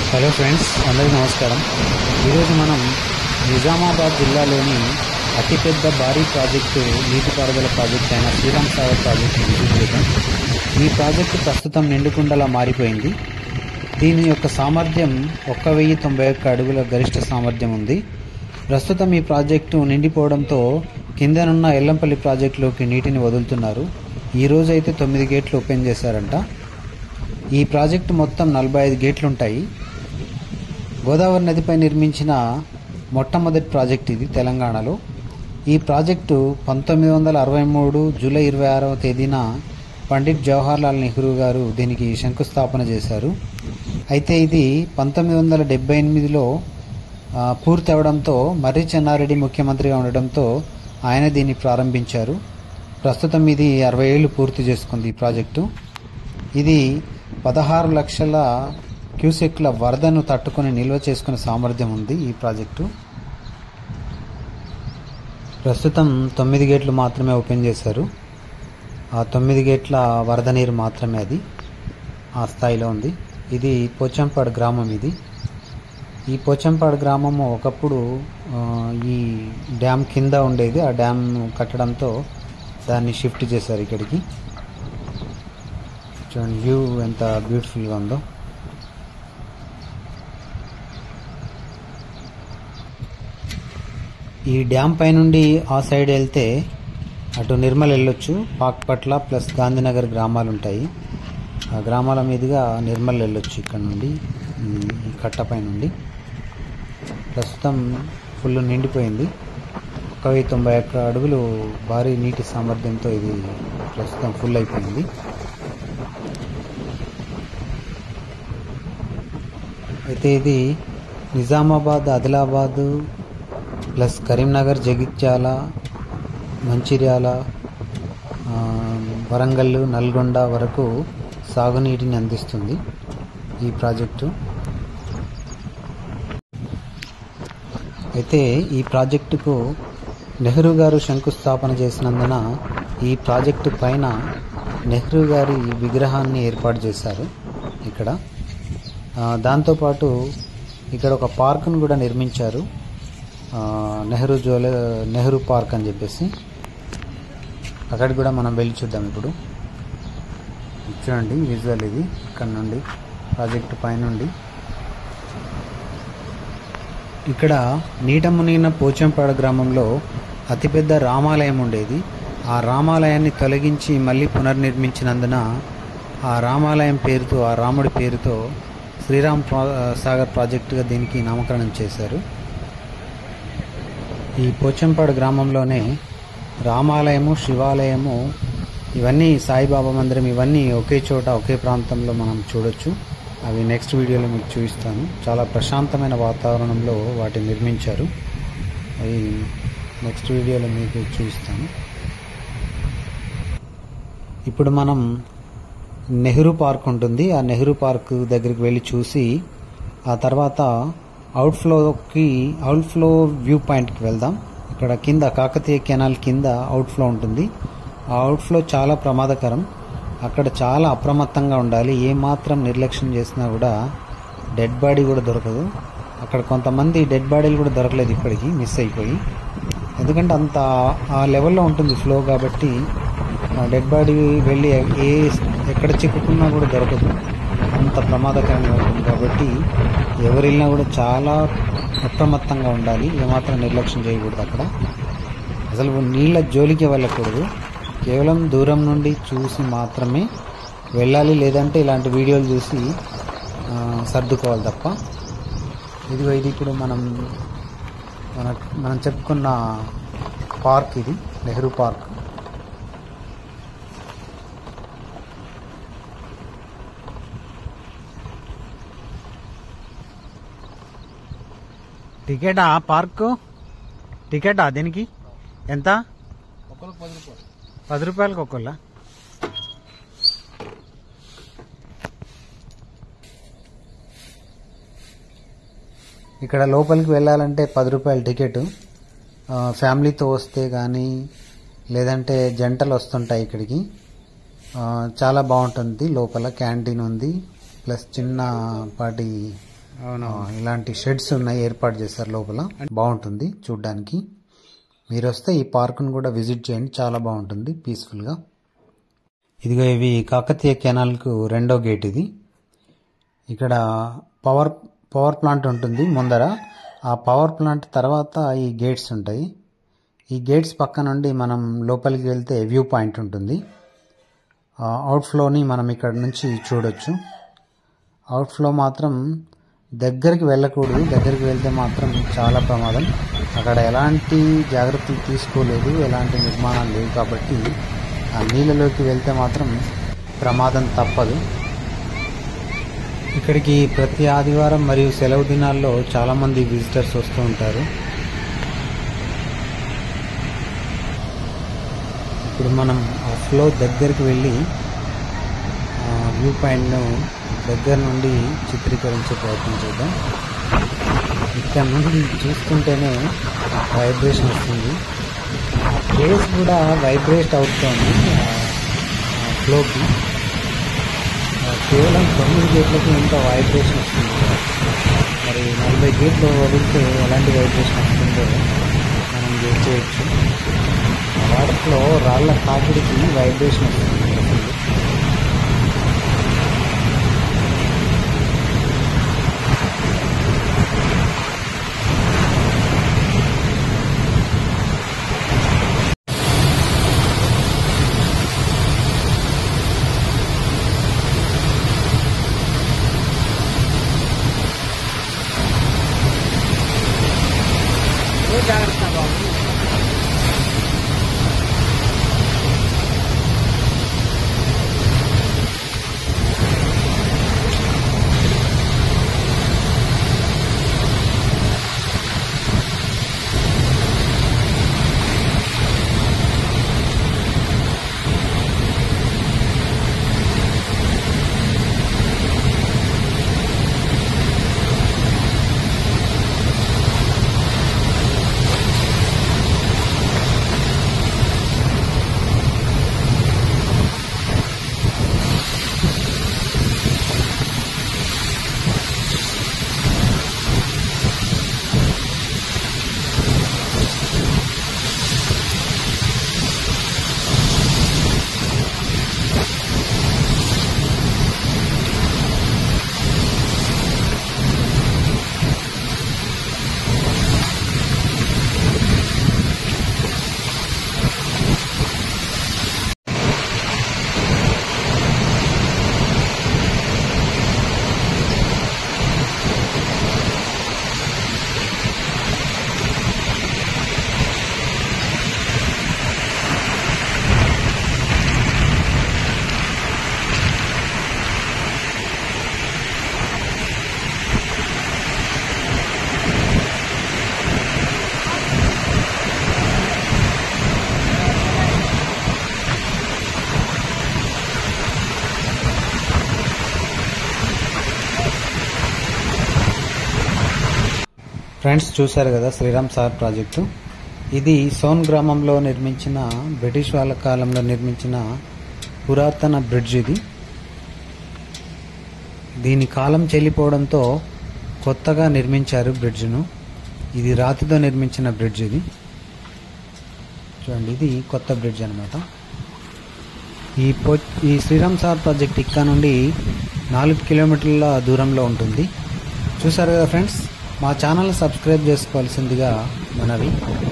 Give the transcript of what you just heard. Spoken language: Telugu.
హలో ఫ్రెండ్స్ అందరికీ నమస్కారం ఈరోజు మనం నిజామాబాద్ జిల్లాలోని అతిపెద్ద భారీ ప్రాజెక్టు నీటిపారుదల ప్రాజెక్ట్ అయిన శ్రీరామ్ సాగర్ ప్రాజెక్టు విజిట్ చేద్దాం ఈ ప్రాజెక్టు ప్రస్తుతం నిండుకుండలా మారిపోయింది దీని యొక్క సామర్థ్యం ఒక్క వెయ్యి తొంభై ఒక్క అడుగుల గరిష్ట సామర్థ్యం ఉంది ప్రస్తుతం ఈ ప్రాజెక్టు నిండిపోవడంతో కిందనున్న ఎల్లంపల్లి ప్రాజెక్టులోకి నీటిని వదులుతున్నారు ఈ రోజు అయితే తొమ్మిది గేట్లు ఓపెన్ చేశారంట ఈ ప్రాజెక్టు మొత్తం నలభై ఐదు గేట్లు ఉంటాయి గోదావరి నదిపై నిర్మించిన మొట్టమొదటి ప్రాజెక్ట్ ఇది తెలంగాణలో ఈ ప్రాజెక్టు పంతొమ్మిది వందల అరవై మూడు జూలై ఇరవై ఆరవ తేదీన పండిట్ జవహర్లాల్ నెహ్రూ గారు దీనికి శంకుస్థాపన చేశారు అయితే ఇది పంతొమ్మిది వందల డెబ్బై ఎనిమిదిలో ఆ, పూర్తి అవడంతో మర్రి చెన్నారెడ్డి ముఖ్యమంత్రిగా ఉండడంతో ఆయన దీన్ని ప్రారంభించారు ప్రస్తుతం ఇది అరవై ఏళ్ళు పూర్తి చేసుకుంది ఈ ప్రాజెక్టు ఇది పదహారు లక్షల క్యూసెక్ల వరదను తట్టుకొని నిల్వ చేసుకునే సామర్థ్యం ఉంది ఈ ప్రాజెక్టు ప్రస్తుతం తొమ్మిది గేట్లు మాత్రమే ఓపెన్ చేశారు ఆ తొమ్మిది గేట్ల వరద నీరు మాత్రమే అది ఆ స్థాయిలో ఉంది ఇది పోచంపాడు గ్రామం ఇది ఈ పోచంపాడు గ్రామము ఒకప్పుడు ఆ, ఈ డ్యామ్ కింద ఉండేది ఆ డ్యామ్ కట్టడంతో దాన్ని షిఫ్ట్ చేశారు ఇక్కడికి చూడండి వ్యూ ఎంత బ్యూటిఫుల్గా ఉందో ఈ డ్యామ్ పై నుండి ఆ సైడ్ వెళ్తే అటు నిర్మల్ వెళ్ళొచ్చు పాక్పట్ల ప్లస్ గాంధీనగర్ గ్రామాలు ఉంటాయి ఆ గ్రామాల మీదుగా నిర్మల్ వెళ్ళొచ్చు ఇక్కడ నుండి ఈ- ఈ కట్టపై నుండి ప్రస్తుతం ఫుల్ నిండిపోయింది ఒక వెయ్యి తొంభై ఒక్క అడుగులు భారీ నీటి సామర్థ్యంతో ఇది ప్రస్తుతం ఫుల్ అయిపోయింది అయితే ఇది నిజామాబాద్ ఆదిలాబాద్ ప్లస్ కరీంనగర్ జగిత్యాల మంచిర్యాల ఆ, వరంగల్ నల్గొండ వరకు సాగునీటిని అందిస్తుంది ఈ ప్రాజెక్టు అయితే ఈ ప్రాజెక్టుకు నెహ్రూ గారు శంకుస్థాపన చేసినందున ఈ ప్రాజెక్టు పైన నెహ్రూ గారి విగ్రహాన్ని ఏర్పాటు చేశారు ఇక్కడ ఆ, దాంతోపాటు ఇక్కడ ఒక పార్కును కూడా నిర్మించారు ఆ, నెహ్రూ జోల నెహ్రూ పార్క్ అని చెప్పేసి అక్కడికి కూడా మనం వెళ్ళి చూద్దాం ఇప్పుడు చూడండి విజువల్ ఇది ఇక్కడ నుండి ప్రాజెక్టు పైనుండి ఇక్కడ నీట మునిగిన పోచంపాడు గ్రామంలో అతిపెద్ద రామాలయం ఉండేది ఆ రామాలయాన్ని తొలగించి మళ్ళీ పునర్నిర్మించినందున ఆ రామాలయం పేరుతో ఆ రాముడి పేరుతో శ్రీరామ్ ప్రా- సాగర్ ప్రాజెక్టుగా దీనికి నామకరణం చేశారు ఈ పోచంపాడు గ్రామంలోనే రామాలయము శివాలయము ఇవన్నీ సాయిబాబా మందిరం ఇవన్నీ ఒకే చోట ఒకే ప్రాంతంలో మనం చూడొచ్చు అవి నెక్స్ట్ వీడియోలో మీకు చూపిస్తాను చాలా ప్రశాంతమైన వాతావరణంలో వాటిని నిర్మించారు అవి నెక్స్ట్ వీడియోలో మీకు చూపిస్తాను ఇప్పుడు మనం నెహ్రూ పార్క్ ఉంటుంది ఆ నెహ్రూ పార్క్ దగ్గరికి వెళ్ళి చూసి ఆ తర్వాత అవుట్ఫ్లోకి అవుట్ఫ్లో వ్యూ పాయింట్కి వెళ్దాం ఇక్కడ కింద కాకతీయ కెనాల్ కింద అవుట్ఫ్లో ఉంటుంది ఆ అవుట్ఫ్లో చాలా ప్రమాదకరం అక్కడ చాలా అప్రమత్తంగా ఉండాలి ఏ మాత్రం నిర్లక్ష్యం చేసినా కూడా డెడ్ బాడీ కూడా దొరకదు అక్కడ కొంతమంది డెడ్ బాడీలు కూడా దొరకలేదు ఇప్పటికీ మిస్ అయిపోయి ఎందుకంటే అంత ఆ లెవెల్లో ఉంటుంది ఫ్లో కాబట్టి డెడ్ బాడీ వెళ్ళి ఏ ఎక్కడ చిక్కుకున్నా కూడా దొరకదు అంత ప్రమాదకరంగా ఉంటుంది కాబట్టి ఎవరు వెళ్ళినా కూడా చాలా అప్రమత్తంగా ఉండాలి ఏమాత్రం నిర్లక్ష్యం చేయకూడదు అక్కడ అసలు నీళ్ళ జోలికి వెళ్ళకూడదు కేవలం దూరం నుండి చూసి మాత్రమే వెళ్ళాలి లేదంటే ఇలాంటి వీడియోలు చూసి ఆ, సర్దుకోవాలి తప్ప ఇదిగో ఇది ఇప్పుడు మనం మన మనం చెప్పుకున్న పార్క్ ఇది నెహ్రూ పార్క్ టికెటా పార్క్ టికెటా దీనికి ఎంత ఒక్కరికి పది రూపాయలు పది రూపాయలకి ఒక్కళ్ళ ఇక్కడ లోపలికి వెళ్ళాలంటే పది రూపాయల టికెట్ ఆ, ఫ్యామిలీతో వస్తే కానీ లేదంటే జంటలు వస్తుంటాయి ఇక్కడికి ఆ, చాలా బాగుంటుంది లోపల క్యాంటీన్ ఉంది ప్లస్ చిన్న పాటి అవునవును ఆ, ఇలాంటి షెడ్స్ ఉన్నాయి ఏర్పాటు చేశారు లోపల బాగుంటుంది చూడ్డానికి మీరు వస్తే ఈ పార్క్ను కూడా విజిట్ చేయండి చాలా బాగుంటుంది పీస్ఫుల్గా ఇదిగో ఇవి కాకతీయ కెనాల్కు రెండో గేట్ ఇది ఇక్కడ పవర్ పవర్ ప్లాంట్ ఉంటుంది ముందర ఆ పవర్ ప్లాంట్ తర్వాత ఈ గేట్స్ ఉంటాయి ఈ గేట్స్ పక్క నుండి మనం లోపలికి వెళ్తే వ్యూ పాయింట్ ఉంటుంది అవుట్ఫ్లోని మనం ఇక్కడ నుంచి చూడొచ్చు అవుట్ఫ్లో మాత్రం దగ్గరికి వెళ్ళకూడదు దగ్గరికి వెళ్తే మాత్రం చాలా ప్రమాదం అక్కడ ఎలాంటి జాగ్రత్తలు తీసుకోలేదు ఎలాంటి నిర్మాణాలు లేవు కాబట్టి ఆ నీళ్ళలోకి వెళ్తే మాత్రం ప్రమాదం తప్పదు ఇక్కడికి ప్రతి ఆదివారం మరియు సెలవు దినాల్లో చాలామంది విజిటర్స్ వస్తూ ఉంటారు ఇప్పుడు మనం ఆ ఫ్లో దగ్గరికి వెళ్ళి ఆ వ్యూ పాయింట్ను దగ్గర నుండి చిత్రీకరించే ప్రయత్నం చేద్దాం ఇక్కడ నుండి చూస్తుంటేనే వైబ్రేషన్ వస్తుంది ఆ ప్లేస్ కూడా వైబ్రేట్ అవుతుంది ఆ ఫ్లోకి ఆ కేవలం తొమ్మిది గేట్లకి ఇంకా వైబ్రేషన్ వస్తుంది మరి నలభై గేట్లు వదిలితే ఎలాంటి వైబ్రేషన్ వస్తుందో మనం గెట్ చేయొచ్చు వాటర్లో రాళ్ళ తాకిడికి వైబ్రేషన్ వస్తుంది అసలు జాగ్రత్త బాబు ఫ్రెండ్స్ చూశారు కదా శ్రీరామ్ సార్ ప్రాజెక్టు ఇది సోన్ గ్రామంలో నిర్మించిన బ్రిటిష్ వాళ్ళ కాలంలో నిర్మించిన పురాతన బ్రిడ్జ్ ఇది దీని కాలం చెల్లిపోవడంతో కొత్తగా నిర్మించారు బ్రిడ్జ్ను ఇది రాతితో నిర్మించిన బ్రిడ్జ్ ఇది చూడండి ఇది కొత్త బ్రిడ్జ్ అనమాట ఈ పో ఈ శ్రీరామ్ సార్ ప్రాజెక్ట్ ఇక్కడ నుండి నాలుగు కిలోమీటర్ల దూరంలో ఉంటుంది చూసారు కదా ఫ్రెండ్స్ మా ఛానల్ సబ్స్క్రైబ్ చేసుకోవాల్సిందిగా మనవి